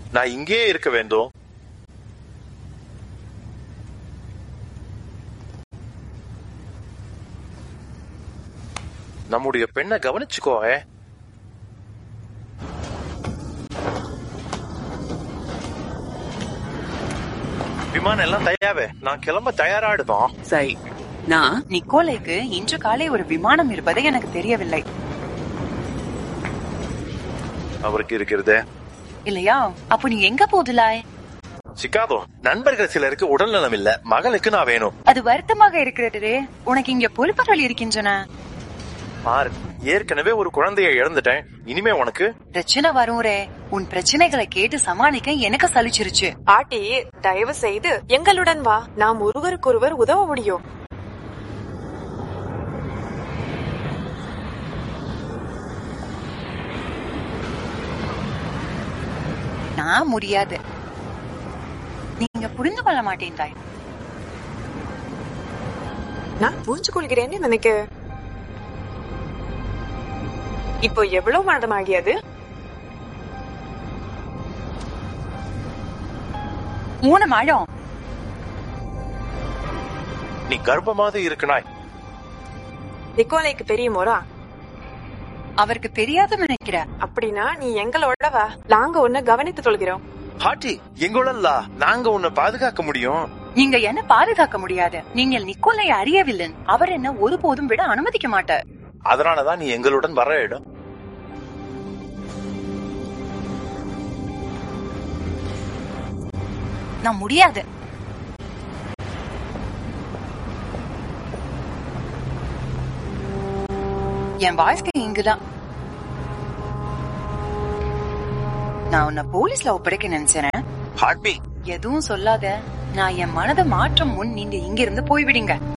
நான் இங்கேயே இருக்க வேண்டும் நம்முடைய பெண்ணை கவனிச்சுக்கோ ஏ. விமானம் எல்லாம் தயாவே நான் கிளம்ப தயாராடுதான் சரி நான் நிக்கோலைக்கு இன்று காலை ஒரு விமானம் இருப்பது எனக்கு தெரியவில்லை அவருக்கு இருக்கிறது இல்லையா அப்போ நீ எங்க போதுலாய் சிக்காதோ நண்பர்கள் சிலருக்கு உடல்நலம் இல்ல மகளுக்கு நான் வேணும் அது வருத்தமாக இருக்கிறது உனக்கு இங்க பொறுப்புகள் இருக்கின்றன பாரு ஏற்கனவே ஒரு குழந்தையை இழந்துட்டேன் இனிமே உனக்கு பிரச்சனை வரும் ரே உன் பிரச்சனைகளை கேட்டு சமாளிக்க எனக்கு சலிச்சிருச்சு பாட்டி தயவு செய்து எங்களுடன் வா நாம் ஒருவருக்கொருவர் உதவ முடியும் நான் முடியாது நீங்க புரிந்து கொள்ள மாட்டேன் தாய் நான் புரிஞ்சு கொள்கிறேன்னு நினைக்க இப்போ எவ்வளவு மாதமாகியது மூணு மாதம் நீ கர்ப்பமாக இருக்கனாய் நிக்கோலைக்கு பெரிய மோரா அவருக்கு தெரியாதுன்னு நினைக்கிற அப்படின்னா நீ எங்களோட வா நாங்க உன்னை கவனித்துக் கொள்கிறோம் ஹாட்டி எங்களல்ல நாங்க உன்னை பாதுகாக்க முடியும் நீங்க என்ன பாதுகாக்க முடியாது நீங்கள் நிக்கோலை அறியவில்லை அவர் என்ன ஒருபோதும் விட அனுமதிக்க மாட்டார் அதனாலதான் நீ எங்களுடன் வர இடம் நான் முடியாது என் வாழ்க்கை இங்குதான் நான் உன்னை போலீஸ்ல ஒப்படைக்க நினைச்சேன் ஹார்ட்பி எதுவும் சொல்லாத நான் என் மனதை மாற்றும் முன் நீங்க இங்கிருந்து போய்விடுங்க